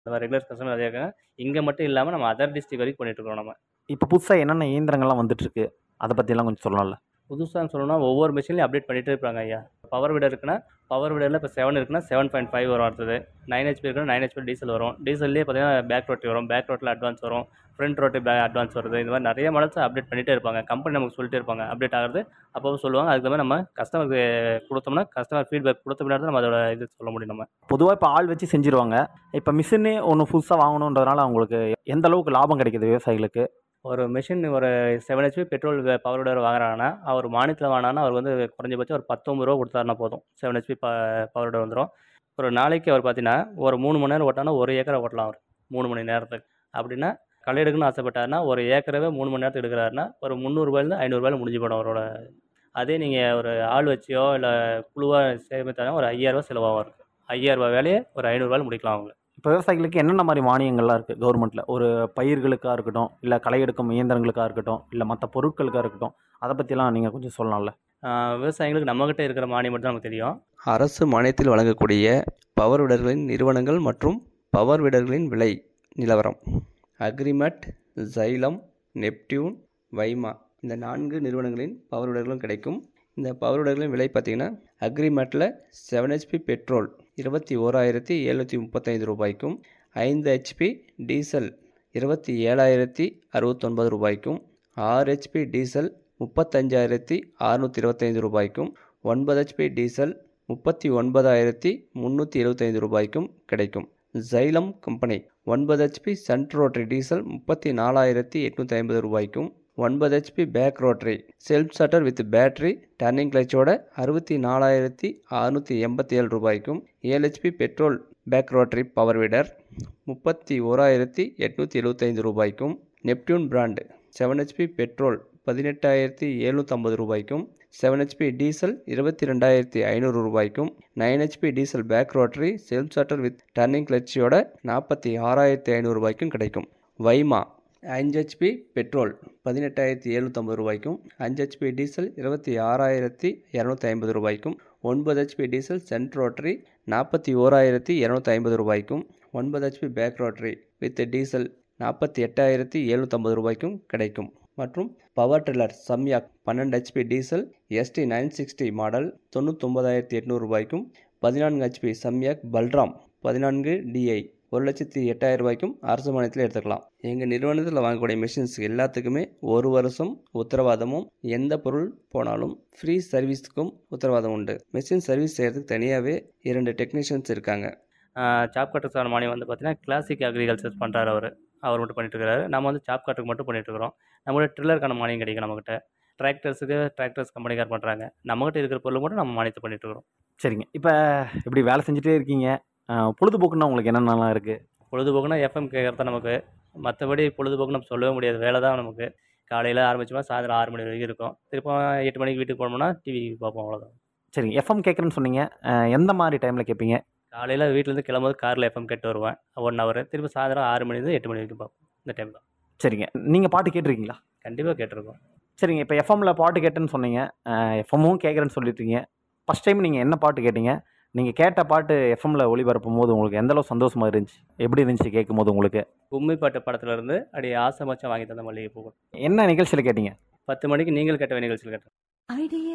இந்த மாதிரி regular customer நிறைய இருக்காங்க இங்கே மட்டும் இல்லாமல் நம்ம அதர் டிஸ்ட்ரிக் வரைக்கும் பண்ணிட்டு இருக்கோம் நம்ம இப்போ புதுசாக என்னென்ன இயந்திரங்கள்லாம் வந்துட்டுருக்கு அதை பற்றியெல்லாம் கொஞ்சம் சொல்லலாம்ல புதுசாக சொல்லணும்னா ஒவ்வொரு மிஷின்லையும் அப்டேட் பண்ணிகிட்டே இருப்பாங்க ஐயா பவர் விடர் இருக்குன்னா பவர் விடரில் இப்போ செவன் இருக்குன்னா செவன் பாயிண்ட் ஃபைவ் வரும் அடுத்தது நைன் ஹெச்பி இருக்குன்னா நைன் ஹெச்பி டீசல் வரும் டீசல்லே பார்த்தீங்கன்னா பேக் ரோட்டி வரும் பேக் ரோட்டில் அட்வான்ஸ் வரும் ஃப்ரண்ட் ரோட்டி பே அட்வான்ஸ் வருது இந்த மாதிரி நிறைய மாடல்ஸ் அப்டேட் பண்ணிகிட்டே இருப்பாங்க கம்பெனி நமக்கு சொல்லிட்டே இருப்பாங்க அப்டேட் ஆகிறது அப்போ சொல்லுவாங்க அதுக்கு மாதிரி நம்ம கஸ்டமருக்கு கொடுத்தோம்னா கஸ்டமர் ஃபீட்பேக் கொடுத்த பின்னாடி தான் நம்ம அதோட இது சொல்ல முடியும் நம்ம பொதுவாக இப்போ ஆள் வச்சு செஞ்சுருவாங்க இப்போ மிஷினே ஒன்று புதுசாக வாங்கணுன்றதுனால அவங்களுக்கு எந்த அளவுக்கு லாபம் கிடைக்குது விவசாயிகளுக்கு ஒரு மிஷின் ஒரு seven HP petrol power weeder வாங்குறாங்கன்னா அவர் மானியத்தில் வாங்கினான்னா அவர் வந்து குறைஞ்சபட்சம் ஒரு பத்தொம்பது ரூபா கொடுத்தாருனா போதும் செவன் ஹெச்பி ப பவர் விடர் வந்துடும் ஒரு நாளைக்கு அவர் பார்த்தீங்கன்னா ஒரு மூணு மணி நேரம் ஓட்டானா ஒரு ஏக்கரை ஓட்டலாம் அவர் மூணு மணி நேரத்துக்கு அப்படின்னா களை எடுக்கணும்னு ஆசைப்பட்டாருன்னா ஒரு ஏக்கரவே மூணு மணி நேரத்துக்கு எடுக்கிறாருன்னா ஒரு முந்நூறுபாயிலேருந்து ஐநூறுபாயில் முடிஞ்சு போடும் அவரோட அதே நீங்கள் ஒரு ஆள் வச்சியோ இல்லை குழுவாக சேமித்தாலும் ஒரு ஐயாயிரரூபா செலவாகும் அவருக்கு ஐயாயிரரூபா வேலையை ஒரு ஐநூறுபாயில் முடிக்கலாம் அவங்க இப்போ விவசாயிகளுக்கு என்னென்ன மாதிரி மானியங்கள்லாம் இருக்குது கவர்மெண்ட்டில் ஒரு பயிர்களுக்காக இருக்கட்டும் இல்லை களை எடுக்கும் இயந்திரங்களுக்காக இருக்கட்டும் இல்லை மற்ற பொருட்களுக்காக இருக்கட்டும் அதை பற்றிலாம் நீங்கள் கொஞ்சம் சொல்லலாம்ல ஆஹ் விவசாயிகளுக்கு நம்மக்கிட்ட இருக்கிற மானியம் மட்டும் தான் நமக்கு தெரியும் அரசு மானியத்தில் வழங்கக்கூடிய பவர் விடர்களின் நிறுவனங்கள் மற்றும் பவர் விடர்களின் விலை நிலவரம் அக்ரிமெட் ஜைலம் நெப்டியூன் வைமா இந்த நான்கு நிறுவனங்களின் பவர் விடர்களும் கிடைக்கும் இந்த பவர் விடர்களின் விலை பார்த்திங்கன்னா அக்ரிமெட்டில் செவன் ஹெச்பி பெட்ரோல் இருபத்தி ஓராயிரத்தி எழுநூற்றி முப்பத்தைந்து ரூபாய்க்கும் ஐந்து ஹெச்பி டீசல் இருபத்தி ஏழாயிரத்தி அறுபத்தொன்பது ரூபாய்க்கும் ஆறு ஹெச்பி டீசல் முப்பத்தஞ்சாயிரத்தி அறுநூற்றி இருபத்தைந்து ரூபாய்க்கும் ஒன்பது ஹெச்பி டீசல் முப்பத்தி ஒன்பதாயிரத்தி முந்நூற்றி எழுபத்தைந்து ரூபாய்க்கும் கிடைக்கும் ஜைலம் கம்பெனி ஒன்பது ஹெச்பி சன்ட் ரோட்டரி டீசல் முப்பத்தி நாலாயிரத்தி எட்நூற்றி ஐம்பது ரூபாய்க்கும் ஒன்பது HP back rotary self starter with battery turning கிளச்சோட அறுபத்தி நாலாயிரத்தி அறுநூற்றி எண்பத்தி ஏழு ரூபாய்க்கும் ஏழு HP petrol back rotary power weeder முப்பத்தி ஓராயிரத்தி எட்நூற்றி எழுபத்தைந்து ரூபாய்க்கும் Neptune brand seven HP petrol பதினெட்டாயிரத்தி எழுநூற்றம்பது ரூபாய்க்கும் செவன் ஹெச்பி டீசல் இருபத்தி ரெண்டாயிரத்தி ஐநூறு ரூபாய்க்கும் nine HP diesel back rotary self starter with turning கிளச்சியோட நாற்பத்தி ஆறாயிரத்தி ஐநூறு ரூபாய்க்கும் கிடைக்கும் வைமா அஞ்சு ஹெச்பி பெட்ரோல் பதினெட்டாயிரத்தி எழுநூற்றம்பது ரூபாய்க்கும் அஞ்சு ஹெச்பி டீசல் இருபத்தி ஆறாயிரத்தி இரநூத்தி ஐம்பது ரூபாய்க்கும் ஒன்பது ஹெச்பி டீசல் சென்ட் ரோட்டரி நாற்பத்தி ஓராயிரத்தி இரநூத்தி ஐம்பது ரூபாய்க்கும் ஒன்பது HP back rotary with diesel நாற்பத்தி எட்டாயிரத்தி எழுநூற்றம்பது ரூபாய்க்கும் கிடைக்கும் மற்றும் பவர் டில்லர் சம்யாக் பன்னெண்டு HP diesel SD nine sixty model தொண்ணூத்தொம்பதாயிரத்தி எட்நூறு ரூபாய்க்கும் பதினான்கு ஹெச்பி சம்யாக் பல்ராம் பதினான்கு டிஐ ஒரு லட்சத்தி எட்டாயிரம் ரூபாய்க்கும் அரசு மானியத்தில் எடுத்துக்கலாம் எங்கள் நிறுவனத்தில் வாங்கக்கூடிய மிஷின்ஸ் எல்லாத்துக்குமே ஒரு வருஷம் உத்தரவாதமும் எந்த பொருள் போனாலும் ஃப்ரீ சர்வீஸுக்கும் உத்தரவாதம் உண்டு மிஷின் சர்வீஸ் செய்கிறதுக்கு தனியாகவே இரண்டு டெக்னீஷியன்ஸ் இருக்காங்க சாப் கட்டருக்கான மானியம் வந்து பார்த்தீங்கன்னா கிளாசிக் அக்ரிகல்ச்சர் பண்ணுறாரு அவர் அவர் மட்டும் பண்ணிட்டு இருக்காரு நம்ம வந்து சாப் கட்டருக்கு மட்டும் பண்ணிட்டு இருக்கிறோம் நம்மளோட ட்ரில்லருக்கான மானியம் கிடைக்கும் நம்மகிட்ட டிராக்டர்ஸுக்கு டிராக்டர்ஸ் கம்பெனிக்கார் பண்ணுறாங்க நம்மகிட்ட இருக்கிற பொருள் மட்டும் நம்ம மானியத்தை பண்ணிட்டு இருக்கிறோம் சரிங்க இப்போ இப்படி வேலை செஞ்சுட்டே இருக்கீங்க அஹ், பொழுதுபோக்குன்னா உங்களுக்கு என்னென்னலாம் இருக்குது பொழுதுபோக்குனா எஃப்எம் கேட்குறது நமக்கு மற்றபடி பொழுதுபோக்கு நம்ம சொல்லவே முடியாது வேலை தான் நமக்கு காலையில் ஆரம்பிச்சோமா சாயந்தரம் ஆறு மணி வரைக்கும் இருக்கும் திருப்பம் எட்டு மணிக்கு வீட்டுக்கு போனோம்னா டிவி பார்ப்போம் அவ்வளோதான் சரிங்க எஃப்எம் கேட்குறேன்னு சொன்னீங்க அஹ், எந்த மாதிரி டைமில் கேட்பீங்க காலையில் வீட்டிலேருந்து கிளம்பும்போது காரில் எஃப்எம் கேட்டு வருவேன் ஒன் ஹவர் திருப்பி சாயந்தரம் ஆறு மணிலேருந்து எட்டு மணி வரைக்கும் பார்ப்போம் இந்த டைம் தான் சரிங்க நீங்கள் பாட்டு கேட்டிருக்கீங்களா கண்டிப்பாக கேட்டிருக்கோம் சரிங்க இப்போ எஃப்எம்மில் பாட்டு கேட்டேன்னு சொன்னீங்க எஃப்எம்மும் கேட்குறேன்னு சொல்லிட்டீங்க ஃபஸ்ட் டைம் நீங்கள் என்ன பாட்டு கேட்டீங்க நீங்கள் கேட்ட பாட்டு எஃப்எம்மில் ஒளிபரப்பும் போது உங்களுக்கு எந்த அளவு சந்தோஷமாக இருந்துச்சு எப்படி இருந்துச்சு கேட்கும் போது உங்களுக்கு கும்மி பாட்டு படத்துல இருந்து அப்படியே ஆசை மச்சான் வாங்கி தந்த மல்லிகை பூ என்ன நிகழ்ச்சியில் கேட்டீங்க பத்து மணிக்கு நீங்கள் கேட்ட நிகழ்ச்சியில் கேட்டேன் ஐடியா